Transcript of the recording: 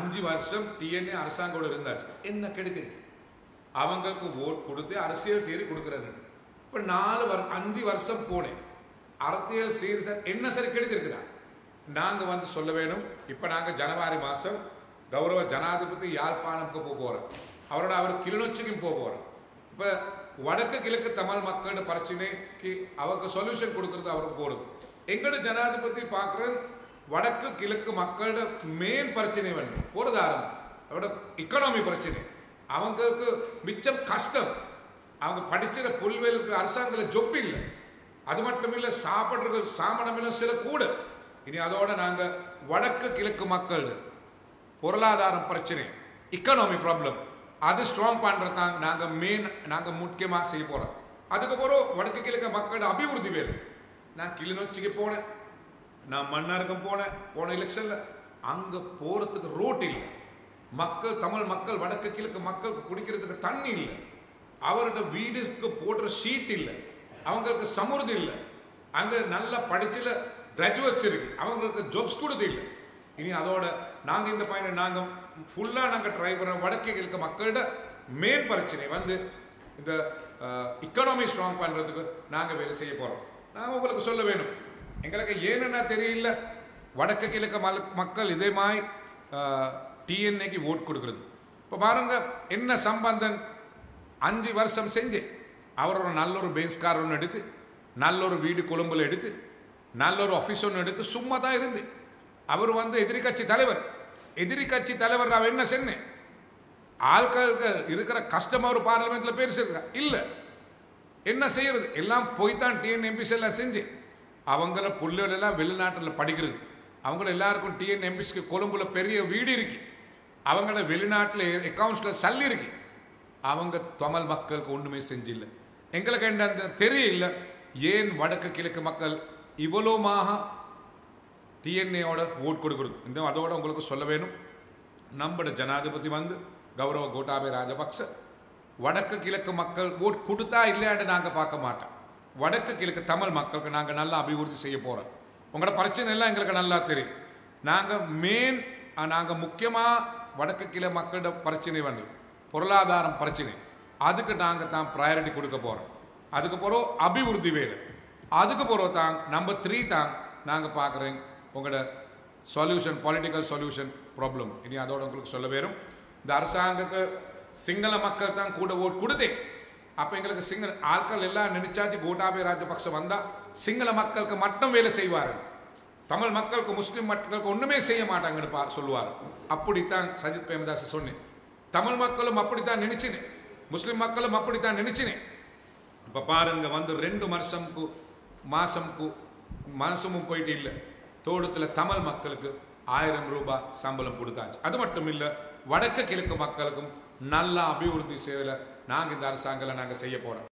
அஞ்சு வருஷம் டிஎன்ஏ அரசாங்கோட இருந்தாச்சு என்ன கெடுத்திருக்கு அவங்களுக்கு ஓட் கொடுத்து அரசியல் தேடி கொடுக்குறாரு இப்போ நாலு வரு அஞ்சு வருஷம் போனேன் அரசியல் சீர்ச என்ன சரி கெடுத்திருக்குதா நாங்கள் வந்து சொல்ல வேணும் இப்போ நாங்கள் ஜனவரி மாதம் கௌரவ ஜனாதிபதி யாழ்ப்பாணம்க்கு போக போகிறோம் அவரோட அவர் கிளிநொச்சிக்கும் போக போகிறோம் இப்போ வடக்கு கிழக்கு தமிழ் மக்களோட பிரச்சனைக்கு அவருக்கு சொல்யூஷன் கொடுக்கறது அவருக்கு போடுது எங்களோட ஜனாதிபதி பார்க்குறது வடக்கு கிழக்கு மக்களோட மெயின் பிரச்சனை வேண்டும் பொருளாதாரம் அவரோட இக்கனாமி பிரச்சனை அவங்களுக்கு மிச்சம் கஷ்டம் அவங்க படிச்சிட புல்வெளுக்கு அரசாங்கத்தில் ஜொப்பு இல்லை அது மட்டும் இல்லை சாப்பிட்றதுக்கு சாமணம் இல்லை சில கூட இனி அதோட நாங்கள் வடக்கு கிழக்கு மக்கள் பொருளாதாரம் பிரச்சனை இக்கனாமி ப்ராப்ளம் அது ஸ்ட்ராங் பண்ணுறது தான் நாங்கள் மெயின் நாங்கள் முக்கியமாக செய்ய போகிறோம் அதுக்கப்புறம் வடக்கு கிழக்கு மக்களோட அபிவிருத்தி வேறு நான் கிளிநொச்சிக்கு போனேன் நான் மன்னாருக்கும் போனேன் போன எலெக்ஷனில் அங்கே போகிறதுக்கு ரோட் இல்லை மக்கள் தமிழ் மக்கள் வடக்கு கிழக்கு மக்களுக்கு குடிக்கிறதுக்கு தண்ணி இல்லை அவரோட வீடுக்கு போடுற ஷீட் இல்லை அவங்களுக்கு சமுர்தி இல்லை அங்கே நல்லா படிச்சில கிராஜுவேட்ஸ் இருக்கு அவங்களுக்கு ஜாப்ஸ் கொடுத்து இல்லை இனி அதோட நாங்கள் இந்த பையனை நாங்கள் ஃபுல்லாக நாங்கள் ட்ரை பண்ணுற வடக்கு கிழக்கு மக்களோட மெயின் பிரச்சனை வந்து இந்த இக்கனாமி ஸ்ட்ராங் பண்ணுறதுக்கு நாங்கள் வேலை செய்ய போகிறோம் நான் உங்களுக்கு சொல்ல வேணும் எங்களுக்கு ஏன்னா தெரியல வடக்கு கிழக்கு மல்- மக்கள் இதே மாதிரி டிஎன்ஏக்கு ஓட் கொடுக்குறது இப்போ பாருங்க என்ன சம்பந்தன் அஞ்சு வருஷம் செஞ்சு அவர் ஒரு நல்ல ஒரு பேஸ்கார் ஒன்று எடுத்து நல்ல ஒரு வீடு கொழும்புல எடுத்து நல்ல ஒரு ஆஃபீஸ் ஒன்று எடுத்து சும்மா தான் இருந்து அவர் வந்து எதிரி கட்சி தலைவர் எதிரி கட்சி தலைவர் நான் என்ன சொன்னேன் ஆட்களுக்கு இருக்கிற கஷ்டம் அவர் பார்லிமெண்ட்ல பேசியிருக்கா இல்லை என்ன செய்யறது எல்லாம் போய் தான் டிஎன் எம்பிஸ் எல்லாம் செஞ்சு அவங்கள புள்ளைகள் எல்லாம் வெளிநாட்டில் படிக்கிறது அவங்கள எல்லாருக்கும் டிஎன் எம்பிஸ்க்கு கொழும்புல பெரிய வீடு இருக்கு அவங்கள வெளிநாட்டில் அக்கௌண்ட்ஸில் சல்லி இருக்கு அவங்க தமிழ் மக்களுக்கு ஒன்றுமே செஞ்சில்லை எங்களுக்கு என்ன அந்த தெரியல ஏன் வடக்கு கிழக்கு மக்கள் இவ்வளோமாக டிஎன்ஏவோட ஓட் கொடுக்குறது இந்த அதோட உங்களுக்கு சொல்ல வேணும் நம்மட ஜனாதிபதி வந்து கௌரவ கோட்டாபய ராஜபக்ச வடக்கு கிழக்கு மக்கள் ஓட் கொடுத்தா இல்லையான்னு நாங்கள் பார்க்க மாட்டோம் வடக்கு கிழக்கு தமிழ் மக்களுக்கு நாங்கள் நல்லா அபிவிருத்தி செய்ய போகிறோம் உங்களோட பிரச்சனை எல்லாம் எங்களுக்கு நல்லா தெரியும் நாங்கள் மெயின் நாங்கள் முக்கியமாக வடக்கு கிழ மக்களோட பிரச்சனை வந்து பொருளாதாரம் பிரச்சனை அதுக்கு நாங்கள் தான் ப்ரையாரிட்டி கொடுக்க போகிறோம் அதுக்கு பிறகு அபிவிருத்தி வேலை அதுக்கு பிறகு தான் நம்பர் த்ரீ தான் நாங்கள் பார்க்குறேன் உங்களோட சொல்யூஷன் பொலிட்டிக்கல் சொல்யூஷன் ப்ராப்ளம் இனி அதோட உங்களுக்கு சொல்ல வேணும் இந்த அரசாங்கக்கு சிங்கள மக்கள் தான் கூட ஓட் கொடுத்தேன் அப்போ எங்களுக்கு சிங்கள ஆட்கள் எல்லாம் நினைச்சாச்சு கோட்டாபய ராஜபக்ச வந்தால் சிங்கள மக்களுக்கு மட்டும் வேலை செய்வார்கள் தமிழ் மக்களுக்கு முஸ்லிம் மக்களுக்கு ஒன்றுமே செய்ய மாட்டாங்கன்னு பா சொல்லுவார் அப்படித்தான் சஜித் பிரேமதாஸ் சொன்னேன் தமிழ் மக்களும் அப்படித்தான் நினைச்சினேன் முஸ்லிம் மக்களும் அப்படித்தான் நினைச்சினேன் இப்போ பாருங்க வந்து ரெண்டு வருஷம்க்கு மாசம்க்கு மாசமும் போயிட்டு இல்லை தோட்டத்தில் தமிழ் மக்களுக்கு ஆயிரம் ரூபாய் சம்பளம் கொடுத்தாச்சு அது மட்டும் இல்லை வடக்கு கிழக்கு மக்களுக்கும் நல்ல அபிவிருத்தி சேவையில் நாங்கள் இந்த அரசாங்கத்தில் நாங்கள் செய்ய போகிறோம்